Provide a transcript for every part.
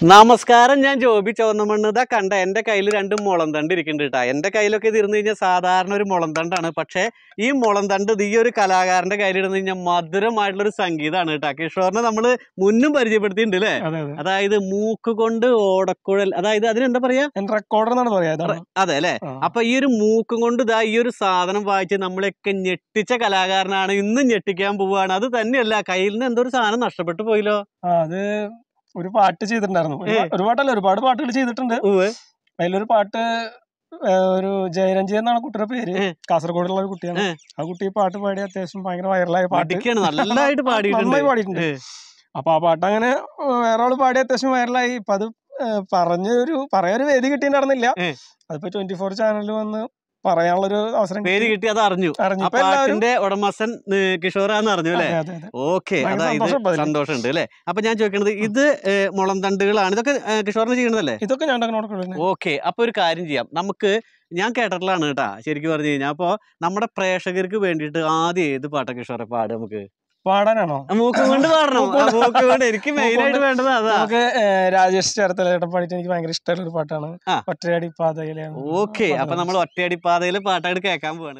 നമസ്കാരം ഞാൻ ജോബി ചോന്നമണ്ണ് ഇതാ കണ്ട എൻ്റെ കയ്യിൽ രണ്ട് മുളന്തണ്ട് ഇരിക്കുന്നുണ്ട് കേട്ടോ എൻ്റെ കയ്യിലൊക്കെ ഇത് ഇരുന്ന് കഴിഞ്ഞാൽ സാധാരണ ഒരു മുളന്തണ്ടാണ് പക്ഷേ ഈ മുളന്തണ്ട് ഇത് ഈ ഒരു കലാകാരൻ്റെ കയ്യിൽ ഇരുന്ന് കഴിഞ്ഞാൽ മധുരമായിട്ടുള്ള ഒരു സംഗീതമാണ് കേട്ടോ കിഷോറിനെ നമ്മൾ മുന്നും പരിചയപ്പെടുത്തിയിട്ടുണ്ട് അല്ലേ അതെ അതെ അതായത് മൂക്ക് കൊണ്ട് ഓടക്കുഴൽ അതായത് അതിനെന്താ പറയാ റെക്കോർഡർ എന്നാണ് പറയാ ഇതാണ് അതെ അല്ലേ ആ. അപ്പൊ ഈ ഒരു മൂക്കും കൊണ്ട് ഇതാ ഈ ഒരു സാധനം വായിച്ച് നമ്മളെയൊക്കെ ഞെട്ടിച്ച കലാകാരനാണ് ഇന്നും ഞെട്ടിക്കാൻ പോവുകയാണ് അത് തന്നെയല്ല കയ്യിൽ നിന്ന് എന്തോ ഒരു സാധനം നഷ്ടപ്പെട്ടു പോയല്ലോ ആ, അത് ഒരു പാട്ട് ചെയ്തിട്ടുണ്ടായിരുന്നു ഒരു പാ- ഒരു പാട്ടല്ല ഒരുപാട് പാട്ടുകൾ ചെയ്തിട്ടുണ്ട് ഉവ്വ്. അതിലൊരു പാട്ട് ഏ, ഒരു ജയരഞ്ജി എന്നാണ് കുട്ടിയുടെ പേര് ഏ. കാസർഗോഡുള്ള ഒരു കുട്ടിയാണ് ഏ. ആ കുട്ടി ഈ പാട്ട് പാടി അത്യാവശ്യം ഭയങ്കര വൈറലായ പാട്ട് മിടുക്കിയാണ് നല്ലതായിട്ട് പാടിയിട്ടുണ്ട് നന്നായി പാടിയിട്ടുണ്ട് ഏ. അപ്പൊ ആ പാട്ട് അങ്ങനെ ഏ, വേറെ ആള് പാടി അത്യാവശ്യം വൈറലായി ഇപ്പൊ അത് ഏ, പറഞ്ഞ ഒരു പറയാൻ വേദി കിട്ടിയിട്ടുണ്ടായിരുന്നില്ല ഏ. അതിപ്പോ ട്വന്റി ഫോർ ചാനലിൽ വന്ന് പറയാനുള്ളൊരു അവസരം പേര് കിട്ടി. കിട്ടി അത് അറിഞ്ഞു അറിഞ്ഞു ആ ഇപ്പൊ എല്ലാവരും പാട്ടിന്റെ ഉടമസ്ഥൻ ഏ, കിഷോറാന്ന് അറിഞ്ഞു അല്ലേ അതെ, അതെ, അതെ. ഓക്കെ ഭയങ്കര അതായത് സന്തോഷം ഇപ്പൊ അതില്. സന്തോഷമുണ്ട് അല്ലേ അപ്പൊ ഞാൻ ചോദിക്കണത് ഇത് ഏ, മുളന്തണ്ടുകളാണ് ഇതൊക്കെ ഏ, കിഷോറിന് ചെയ്യണതല്ലേ ഇതൊക്കെ ഞാൻ അങ്ങനെ ഓക്കെ അപ്പൊ ഒരു കാര്യം ചെയ്യാം നമുക്ക് ഞാൻ കേട്ടിട്ടുള്ളതാണ് കേട്ടാ ശരിക്കും പറഞ്ഞു കഴിഞ്ഞാൽ അപ്പൊ നമ്മുടെ പ്രേക്ഷകർക്ക് വേണ്ടിയിട്ട് ആദ്യം ഏത് പാട്ടാ കിഷോറെ പാട് നമുക്ക് പാടാനാണോ ആ, മൂക്കും കൊണ്ട് പാടണം ആ, മൂക്കും കൊണ്ട് എനിക്ക് മെയിൻ ആയിട്ട് വേണ്ടത് അതാ നമുക്ക് ഏഹ്, രാജേഷ് ചേർത്തലേട്ടൻ പാടിയിട്ട് എനിക്ക് ഭയങ്കര ഇഷ്ടമുള്ള ഒരു പാട്ടാണ് ആ. ഒറ്റയടി പാതയിലാണ് ഓക്കെ അപ്പൊ നമ്മൾ ഒറ്റയടി പാതയിൽ പാട്ടായിട്ട് കേൾക്കാൻ പോവാണ്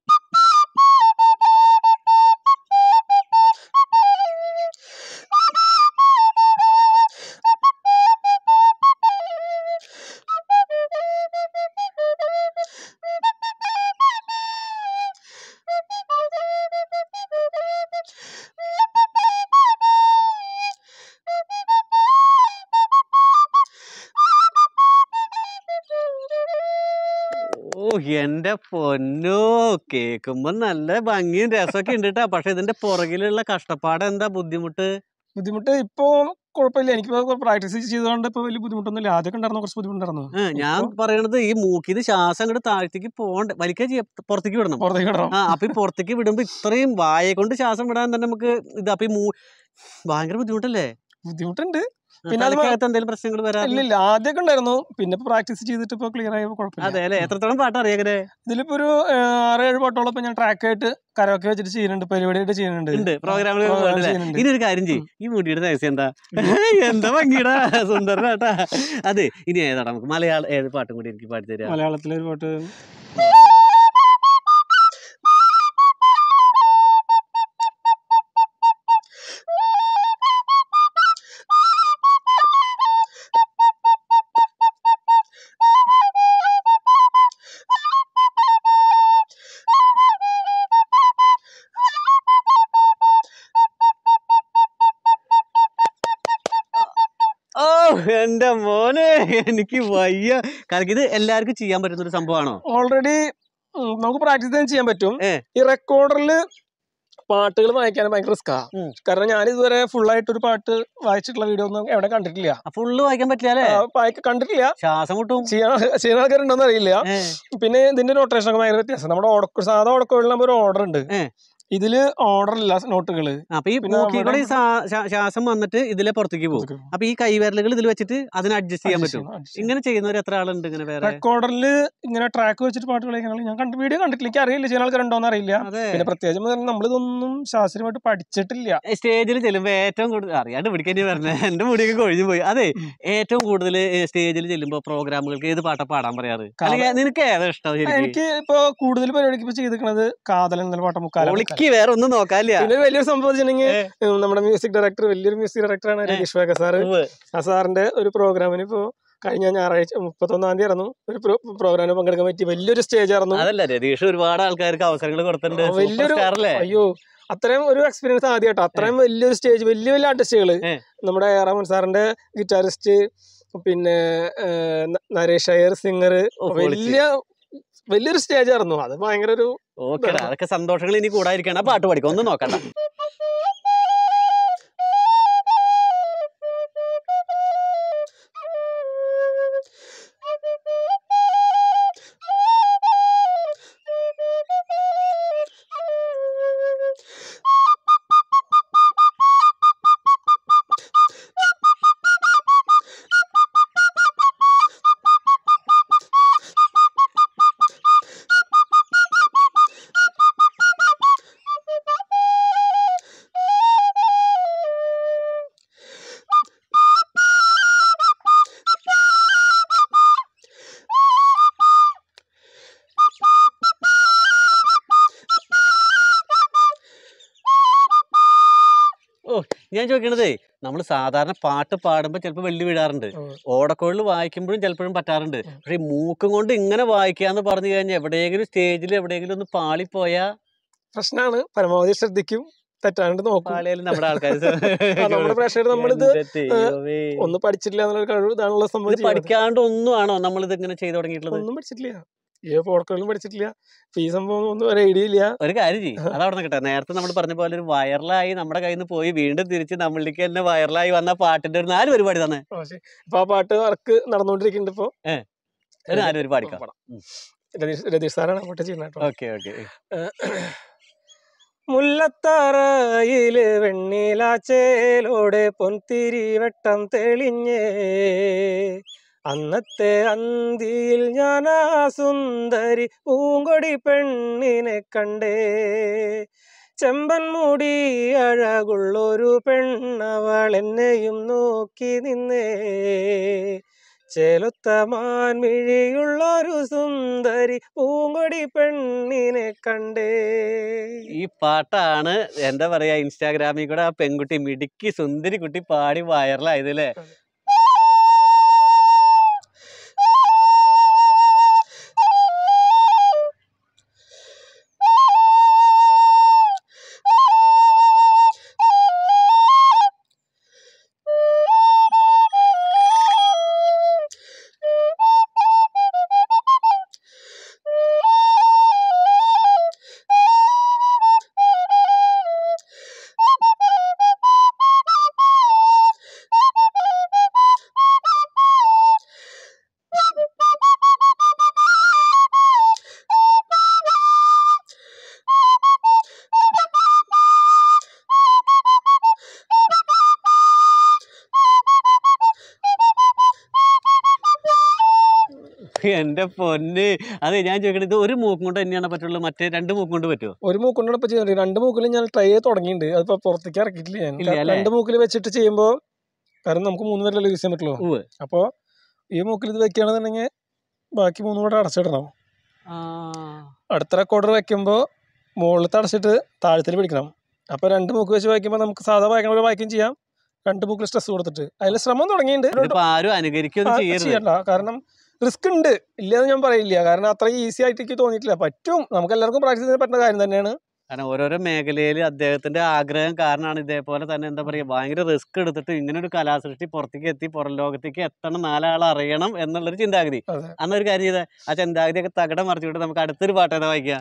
ഓ എന്റെ പൊന്നോ കേൾക്കുമ്പോ നല്ല ഭംഗിയും രസമൊക്കെ ഉണ്ട് കേട്ടാ പക്ഷെ ഇതിന്റെ പുറകിലുള്ള കഷ്ടപ്പാട് എന്താ ബുദ്ധിമുട്ട് ബുദ്ധിമുട്ട് ഇപ്പോ കുഴപ്പമില്ല എനിക്ക് പ്രാക്ടീസ് ചെയ്തുകൊണ്ട് ഇപ്പൊ വലിയ ബുദ്ധിമുട്ടൊന്നുമില്ല ആദ്യമൊക്കെ ഉണ്ടായിരുന്നു കുറച്ച് ബുദ്ധിമുട്ടുണ്ടായിരുന്നു ആ, ഞാൻ പറയണത് ഈ മൂക്കിന്ന് ശ്വാസം അങ്ങോട്ട് താഴത്തേക്ക് പോകണ്ട വലിക്കാൻ ചെയ്യാം പുറത്തേക്ക് വിടണം പുറത്തേക്ക് ഇടണം ആ അപ്പൊ ഈ പുറത്തേക്ക് വിടുമ്പോ ഇത്രയും വായ കൊണ്ട് ശ്വാസം വിടാൻ തന്നെ നമുക്ക് ഇത് അപ്പൊ ഈ മൂ ഭയങ്കര ബുദ്ധിമുട്ടല്ലേ ബുദ്ധിമുട്ടുണ്ട് ആ, പിന്നെ അത് തലയ്ക്കകത്ത് എന്തെങ്കിലും പ്രശ്നങ്ങൾ ഇല്ല വരാറില്ല ഇല്ല ആദ്യമൊക്കെ ഉണ്ടായിരുന്നു പിന്നെ പ്രാക്ടീസ് ചെയ്തിട്ട് ഇപ്പൊ ക്ലിയർ ആയപ്പോ കുഴപ്പമില്ല അതെ അല്ലെ എത്രത്തോളം പാട്ട് അറിയാകരെ ഇതിലിപ്പോ ഒരു ഏഹ്, ആറ് ഏഴ് പാട്ടോളം ഇപ്പൊ ഞാൻ ട്രാക്ക് ആയിട്ട് കരോക്കെ വെച്ചിട്ട് ചെയ്യുന്നുണ്ട് പരിപാടിയായിട്ട് ചെയ്യുന്നുണ്ട് ഉണ്ട് പ്രോഗ്രാമിൽ program ചെയ്യുന്നുണ്ട്. ഇനി ഒരു കാര്യം ചെയ്യും ഈ മുടിയുടെ സൈസ് എന്താ എന്താ ഭംഗിടാ സുന്ദരനാട്ടാ അതെ ഇനി ഏതാടാ നമുക്ക് മലയാളം ഏത് പാട്ടും കൂടി എനിക്ക് പാടി തരാം മലയാളത്തിലെ ഒരു പാട്ട് ഓ എന്റെ മോനെ എനിക്ക് വയ്യ കാരണം ഇത് എല്ലാവർക്കും ചെയ്യാൻ പറ്റുന്ന ഒരു സംഭവമാണോ ഓൾറെഡി നമുക്ക് പ്രാക്ടീസ് ചെയ്യാൻ ചെയ്യാൻ പറ്റും ഏ. ഈ റെക്കോർഡറിൽ പാട്ടുകൾ വായിക്കാൻ ഭയങ്കര റിസ്ക്കാ ഉം. കാരണം ഞാൻ ഇതുവരെ ഫുൾ ആയിട്ട് ഒരു പാട്ട് വായിച്ചിട്ടുള്ള വീഡിയോ ഒന്നും എവിടെ കണ്ടിട്ടില്ല ഫുള്ള് വായിക്കാൻ പറ്റില്ല അല്ലേ ആ, വായിക്ക- കണ്ടിട്ടില്ല ശ്വാസം മുട്ടും ചെയ്യാൻ ചെയ്യുന്ന ആൾക്കാരുണ്ടോന്ന് അറിയില്ല ഏ, പിന്നെ ഇതിന്റെ റൊട്ടേഷൻ ഒക്കെ ഭയങ്കര വ്യത്യാസം നമ്മുടെ ഓടക്കു സാധാ ഓടക്കുകളിൽ ഒരു ഓർഡർ ഉണ്ട് ഏ. ഇതില് ഓർഡർ ഇല്ല നോട്ടുകള് അപ്പൊ ഈ പിന്നെ മൂക്കിൽ കൂടെ ഈ നമ്മുടെ- സാ- ശ്വാ- ശ്വാസം വന്നിട്ട് ഇതിലെ പുറത്തേക്ക് പോകും അപ്പൊ ഈ കൈവിരലുകൾ ഇതിൽ വെച്ചിട്ട് അതിനെ അഡ്ജസ്റ്റ് ചെയ്യാൻ പറ്റും ഇങ്ങനെ ചെയ്യുന്നവർ എത്ര ആളുണ്ട് ഇങ്ങനെ വേറെ റെക്കോർഡറിൽ ഇങ്ങനെ ട്രാക്ക് വെച്ചിട്ട് പാട്ട് കളിക്കാൻ ഞാൻ കണ്ട് വീഡിയോ കണ്ടിട്ടില്ല എനിക്ക് അറിയില്ല ചെയ്യുന്ന ആൾക്കാരുണ്ടോന്ന് അറിയില്ല അതെ പിന്നെ പ്രത്യേകിച്ച് നമ്മളിതൊന്നും ശാസ്ത്രീയമായിട്ട് പഠിച്ചിട്ടില്ല സ്റ്റേജിൽ ചെല്ലുമ്പോ ഏറ്റവും കൂടുതൽ അറിയാണ്ട് പിടിക്കാൻ പറഞ്ഞ എന്റെ മുടിയൊക്കെ കൊഴിഞ്ഞു പോയി അതെ ഉം. ഏറ്റവും കൂടുതൽ സ്റ്റേജിൽ ചെല്ലുമ്പോ പ്രോഗ്രാമുകൾക്ക് ഏത് പാട്ടാ പാടാൻ പറയാറ് കാ- അല്ലെങ്കിൽ നിനക്ക് ഏതാ ഇഷ്ടം ശരിക്കും എനിക്ക് ഇപ്പൊ കൂടുതൽ പരിപാടിക്ക് ഇപ്പൊ ചെയ്തിരിക്കുന്നത് കാതലൻ എന്നുള്ള പാട്ട് മുക്കാല ഒളിക്ക് വേറെ ഒന്നും നോക്കാല്ല പിന്നെ വലിയൊരു സംഭവം വെച്ചിട്ടുണ്ടെങ്കിൽ ഏ. ഉം, നമ്മുടെ മ്യൂസിക് ഡയറക്ടർ വലിയൊരു മ്യൂസിക് ഡയറക്ടറാണ് രതീഷ് വേഗ സാറ് ആ സാറിന്റെ ഒരു പ്രോഗ്രാമിന് ഇപ്പോ കഴിഞ്ഞ ഞായറാഴ്ച മുപ്പത്തൊന്നാം തീയതി ആയിരുന്നു ഒരു പ്രോഗ്രാമിന് പങ്കെടുക്കാൻ പറ്റി വലിയൊരു സ്റ്റേജ് ആയിരുന്നു അതല്ല രതീഷ് ഒരുപാട് ആൾക്കാർക്ക് അവസരങ്ങൾ കൊടുത്തിട്ടുണ്ട് ആ, വലിയൊരു- സൂപ്പർ സ്റ്റാർ അല്ലേ അയ്യോ അത്രയും ഒരു എക്സ്പീരിയൻസ് ആദ്യമായിട്ടോ അത്രയും വലിയൊരു സ്റ്റേജ് വലിയ വലിയ ആർട്ടിസ്റ്റുകള് ഏ. നമ്മുടെ എ റഹ്മാൻ സാറിന്റെ ഗിറ്റാറിസ്റ്റ് പിന്നെ ഏഹ്, ന- നരേഷ് അയ്യർ സിംഗർ ഓ, പൊളിച്ച്. വലിയ വലിയൊരു സ്റ്റേജ് ആയിരുന്നു അത് ഭയങ്കര ഒരു ഓക്കേടാ അതൊക്കെ സന്തോഷങ്ങൾ ഇനി കൂടാതിരിക്കണം ആ പാട്ട് പഠിക്കും ഒന്നും നോക്കണ്ട ഞാൻ ചോദിക്കണതേ നമ്മൾ സാധാരണ പാട്ട് പാടുമ്പോൾ ചിലപ്പോൾ വെള്ളി വീഴാറുണ്ട് ഉം. ഓടക്കുഴൽ വായിക്കുമ്പോഴും ചിലപ്പോഴും പറ്റാറുണ്ട് ഉം. പക്ഷെ ഈ മൂക്കും കൊണ്ട് ഇങ്ങനെ വായിക്കാന്ന് പറഞ്ഞു കഴിഞ്ഞാൽ എവിടെയെങ്കിലും സ്റ്റേജിൽ എവിടെയെങ്കിലും ഒന്ന് പാളിപ്പോയാ പ്രശ്നമാണ് പരമാവധി ശ്രദ്ധിക്കും തെറ്റാണ്ട് നോക്കും പാളിയാലും നമ്മുടെ ആൾക്കാർ ആ, നമ്മുടെ പ്രേക്ഷകർ നമ്മളിത് ഒന്നും പഠിച്ചിട്ടില്ല എന്നുള്ള കഴിവ് ഇതാണുള്ള സംഭവം ചെയ്യുന്നത്. പഠിക്കാണ്ട് ഒന്നും ആണോ നമ്മളിത് ഇങ്ങനെ ചെയ്തു തുടങ്ങിയിട്ടുള്ളത് ഒന്നും പഠിച്ചിട്ടില്ല ഈ പോർക്കലും പഠിച്ചിട്ടില്ല ഇപ്പൊ ഈ സംഭവം ഒന്നും ഒരു ഐഡിയ ഇല്ല ഒരു കാര്യം ചെയ്യും അത് അവിടെ നിൽക്കട്ടെ നേരത്തെ നമ്മൾ പറഞ്ഞ പോലെ ഒരു വൈറലായി നമ്മുടെ കയ്യിൽ നിന്ന് പോയി വീണ്ടും തിരിച്ച് നമ്മളിലേക്ക് തന്നെ വൈറലായി വന്ന പാട്ടിന്റെ ഒരു നാല് പരിപാടി തന്നെ പക്ഷേ ഇപ്പൊ ആ പാട്ട് വർക്ക് നടന്നുകൊണ്ടിരിക്കുന്നുണ്ട് ഇപ്പൊ ഒരു നാല് പരിപാടി പാടിക്കാം പാടാം. രതീഷ് രതീഷ് സാറാണ് ആ പാട്ട് ചെയ്യുന്നത് കേട്ടോ ഓക്കെ ഓക്കെ മുല്ലത്തറയില് വെണ്ണിലാച്ചേലോടെ പൊൻതിരി വെട്ടം തെളിഞ്ഞേ അന്നത്തെ അന്തിയിൽ ഞാൻ ആ സുന്ദരി പൂങ്കൊടി പെണ്ണിനെ കണ്ടേ ചെമ്പൻ മുടി അഴകുള്ളൊരു പെണ്ണവൾ എന്നെയും നോക്കി നിന്നേ ചേലുത്ത മാൻമിഴിയുള്ളൊരു സുന്ദരി പൂങ്കൊടി പെണ്ണിനെ കണ്ടേ ഈ പാട്ടാണ് എന്താ പറയാ ഇൻസ്റ്റാഗ്രാമിൽ കൂടെ ആ പെൺകുട്ടി മിടുക്കി സുന്ദരി കുട്ടി പാടി വൈറലായത് അല്ലേ എന്റെ പൊന്ന് അതെ ഞാൻ ചോദിക്കണത് ഇത് ഒരു മൂക്കും കൊണ്ട് തന്നെയാണ് പറ്റുള്ളൂ മറ്റേ രണ്ട് മൂക്കും കൊണ്ട് പറ്റുമോ ഒരു മൂക്കൊണ്ടാണ് ഇപ്പൊ ചെയ്യുന്നത് രണ്ട് മൂക്കിലും ഞാൻ ട്രൈ ചെയ്ത് തുടങ്ങിയിട്ടുണ്ട് അതിപ്പോ പുറത്തേക്ക് ഇറക്കിയിട്ടില്ല ഞാൻ ഇല്ല കാരണം അല്ലേ? രണ്ട് മൂക്കിൽ വെച്ചിട്ട് ചെയ്യുമ്പോൾ കാരണം നമുക്ക് മൂന്ന് പേരല്ലേ യൂസ് ചെയ്യാൻ പറ്റുള്ളൂ ഉവ്വ്. അപ്പോൾ ഈ മൂക്കിൽ ഇത് വെക്കുകയാണെന്നുണ്ടെങ്കിൽ ബാക്കി മൂന്നും കൂടെ അടച്ചിടണം ആ അടുത്ത റെക്കോർഡർ വെക്കുമ്പോൾ മുകളിലത്തെ അടച്ചിട്ട് താഴത്തിൽ പിടിക്കണം അപ്പോൾ രണ്ട് മൂക്ക് വെച്ച് വായിക്കുമ്പോൾ നമുക്ക് സാധാ വായിക്കണ പോലെ വായിക്കുകയും ചെയ്യാം രണ്ട് മൂക്കിൽ സ്ട്രെസ് കൊടുത്തിട്ട് അതിൽ ശ്രമം തുടങ്ങിയിട്ടുണ്ട് ഇതിപ്പോ ആരും ആ, അനുകരിക്കൊന്നും ചെയ്യരുത് ചെയ്യണ്ട കാരണം റിസ്ക് ഉണ്ട് ഇല്ലെന്ന് ഞാൻ പറയില്ല കാരണം അത്ര ഈസി ആയിട്ട് എനിക്ക് തോന്നിയിട്ടില്ല പറ്റും നമുക്ക് എല്ലാവർക്കും പ്രാക്ടീസ് ചെയ്യാൻ പറ്റുന്ന കാര്യം തന്നെയാണ് കാരണം ഓരോരോ മേഖലയിൽ അദ്ദേഹത്തിന്റെ ആഗ്രഹം കാരണമാണ് ഇതേപോലെ തന്നെ എന്താ പറയാ ഭയങ്കര റിസ്ക് എടുത്തിട്ട് ഇങ്ങനെ ഒരു കലാസൃഷ്ടി പുറത്തേക്ക് എത്തി പുറം ലോകത്തേക്ക് എത്തണം നാലാൾ അറിയണം എന്നുള്ളൊരു ചിന്താഗതി അതെ അന്നൊരു കാര്യം ചെയ്ത ആ ചിന്താഗതിയൊക്കെ തകടം മറിച്ചുകൊണ്ട് നമുക്ക് അടുത്തൊരു പാട്ട് ഏതാ വായിക്കാം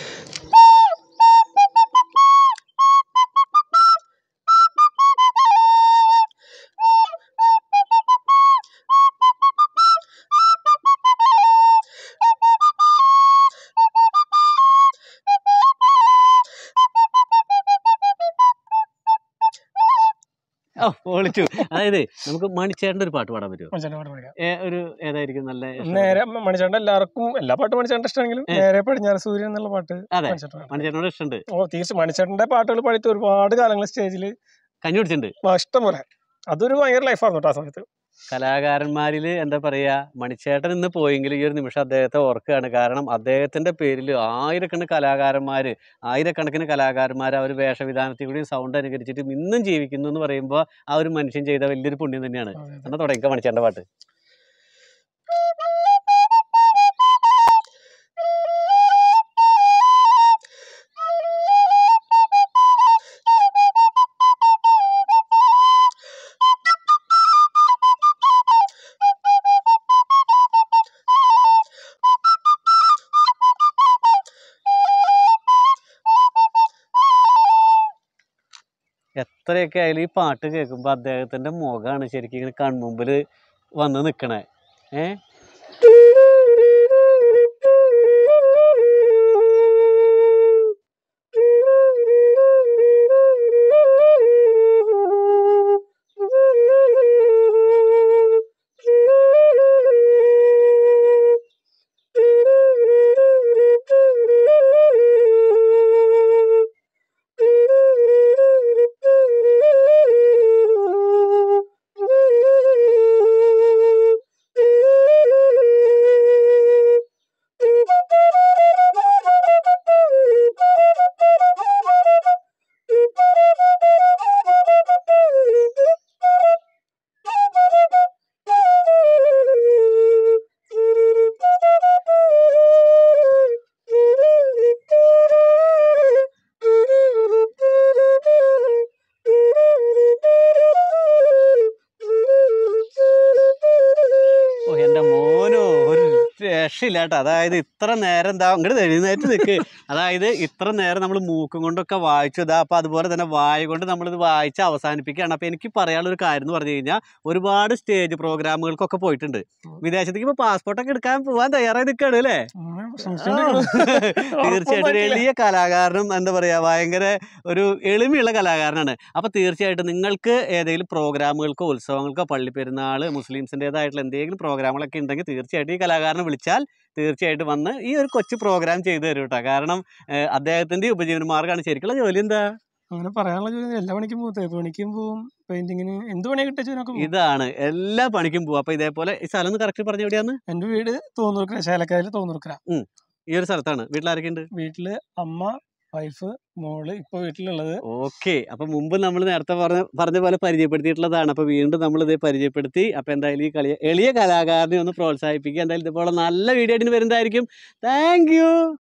ഓ പൊളിച്ചു അതായത് നമുക്ക് മണിച്ചേട്ടൻ്റെ ഒരു പാട്ട് പാടാൻ പറ്റുമോ മണിച്ചേട്ടൻ്റെ പാട്ട് പഠിക്കാം ഏ, ഒരു ഏതായിരിക്കും നല്ല ഇഷ്ടം? നേരെ മണിച്ചേട്ടൻ എല്ലാവർക്കും എല്ലാ പാട്ടും മണിച്ചേട്ടൻ ഇഷ്ടമെങ്കിലും ഏ. നേരെ പടിഞ്ഞാറ് സൂര്യൻ എന്നുള്ള പാട്ട് അതെ മണിച്ചേട്ടൻ പാടും. മണിച്ചേട്ടനോട് ഇഷ്ടമുണ്ട് ഓ തീർച്ചയായും മണിച്ചേട്ടന്റെ പാട്ടുകൾ പാടിയിട്ട് ഒരുപാട് കാലങ്ങൾ സ്റ്റേജിൽ കഞ്ഞി പിടിച്ചിട്ടുണ്ട് ഇഷ്ടം പോലെ അതൊരു ഭയങ്കര ലൈഫായിരുന്നു കേട്ടോ ആ സമയത്ത് കലാകാരന്മാരിൽ എന്താ പറയാ മണിച്ചേട്ടൻ ഇന്ന് പോയെങ്കിലും ഈ ഒരു നിമിഷം അദ്ദേഹത്തെ ഓർക്കുകയാണ് കാരണം അദ്ദേഹത്തിന്റെ പേരിൽ ആയിരക്കണക്കിന് കലാകാരന്മാര് ആയിരക്കണക്കിന് കലാകാരന്മാർ അവർ വേഷവിധാനത്തിൽ കൂടി സൗണ്ട് അനുകരിച്ചിട്ട് ഇന്നും ജീവിക്കുന്നു എന്ന് പറയുമ്പോൾ ആ ഒരു മനുഷ്യൻ ചെയ്ത വലിയൊരു പുണ്യം തന്നെയാണ് അതെ, അതെ. എന്നാ തുടങ്ങിക്ക മണിച്ചേട്ടൻ്റെ പാട്ട് എത്രയൊക്കെ ആയാലും ഈ പാട്ട് കേൾക്കുമ്പോൾ അദ്ദേഹത്തിന്റെ മുഖമാണ് ശരിക്കും ഇങ്ങനെ കൺമുമ്പിൽ വന്ന് നിൽക്കണേ ഏ രക്ഷയില്ല കേട്ടോ അതായത് ഇത്ര നേരം എന്താ ഇങ്ങോട്ട് എഴുന്നേറ്റ് നിൽക്ക് അതായത് ഇത്ര നേരം നമ്മൾ മൂക്കും കൊണ്ടൊക്കെ വായിച്ചു ഇതാ അപ്പൊ അതുപോലെ തന്നെ വായ കൊണ്ട് നമ്മളിത് വായിച്ച് അവസാനിപ്പിക്കുകയാണ് അപ്പൊ എനിക്ക് പറയാനുള്ള ഒരു കാര്യം എന്ന് പറഞ്ഞു കഴിഞ്ഞാൽ ഒരുപാട് സ്റ്റേജ് പ്രോഗ്രാമുകൾക്കൊക്കെ പോയിട്ടുണ്ട് വിദേശത്തേക്ക് ഇപ്പൊ പാസ്പോർട്ടൊക്കെ എടുക്കാൻ പോവാൻ തയ്യാറായി നിൽക്കുകയാണ് അല്ലേ അങ്ങനെ ആ. സംശയമുണ്ട്. തീർച്ചയായിട്ടും ഒരു എളിയ കലാകാരനും എന്താ പറയാ ഭയങ്കര ഒരു എളിമയുള്ള കലാകാരനാണ് അപ്പൊ തീർച്ചയായിട്ടും നിങ്ങൾക്ക് ഏതെങ്കിലും പ്രോഗ്രാമുകൾക്കോ ഉത്സവങ്ങൾക്കോ പള്ളി പെരുന്നാൾ മുസ്ലിംസിൻ്റെതായിട്ടുള്ള എന്തെങ്കിലും പ്രോഗ്രാമുകളൊക്കെ ഉണ്ടെങ്കിൽ തീർച്ചയായിട്ടും ഈ കലാകാരനെ വിളിച്ചാൽ തീർച്ചയായിട്ടും വന്ന് ഈ ഒരു കൊച്ചു പ്രോഗ്രാം ചെയ്തു തരും കേട്ടോ കാരണം ഏഹ്, അദ്ദേഹത്തിന്റെ ഉപജീവന മാർഗ്ഗമാണ് ശരിക്കുള്ള ജോലി എന്താ അങ്ങനെ പറയാനുള്ള ജോലി എല്ലാ പണിക്കും പോകും തേപ്പ് പണിക്കും പോവും പെയിന്റിങ്ങിന് എന്ത് പണിയെ കിട്ടിയതിനൊക്കെ പോകും ഇതാണ് എല്ലാ പണിക്കും പോവും അപ്പൊ ഇതേപോലെ ഈ സ്ഥലം ഒന്ന് കറക്റ്റ് പറഞ്ഞ എവിടെയാന്ന് എന്റെ വീട് തോന്നൂർക്കര ശേലക്കായല് തോന്നൂർക്കര ഈ ഒരു സ്ഥലത്താണ് വീട്ടിലാരൊക്കെ ഉണ്ട് വീട്ടില് അമ്മ വൈഫ് മോള് ഇപ്പൊ വീട്ടിലുള്ളത് ഓക്കെ അപ്പൊ മുമ്പ് നമ്മൾ നേരത്തെ പറഞ്ഞ പറഞ്ഞ പോലെ പരിചയപ്പെടുത്തിയിട്ടുള്ളതാണ് അപ്പൊ വീണ്ടും നമ്മൾ ഇത് പരിചയപ്പെടുത്തി അപ്പൊ എന്തായാലും ഈ കളിയ എളിയ കലാകാരനെ ഒന്ന് പ്രോത്സാഹിപ്പിക്കുക എന്തായാലും ഇതുപോലെ നല്ല വീഡിയോ ആയിട്ട് വരുന്നതായിരിക്കും താങ്ക് യു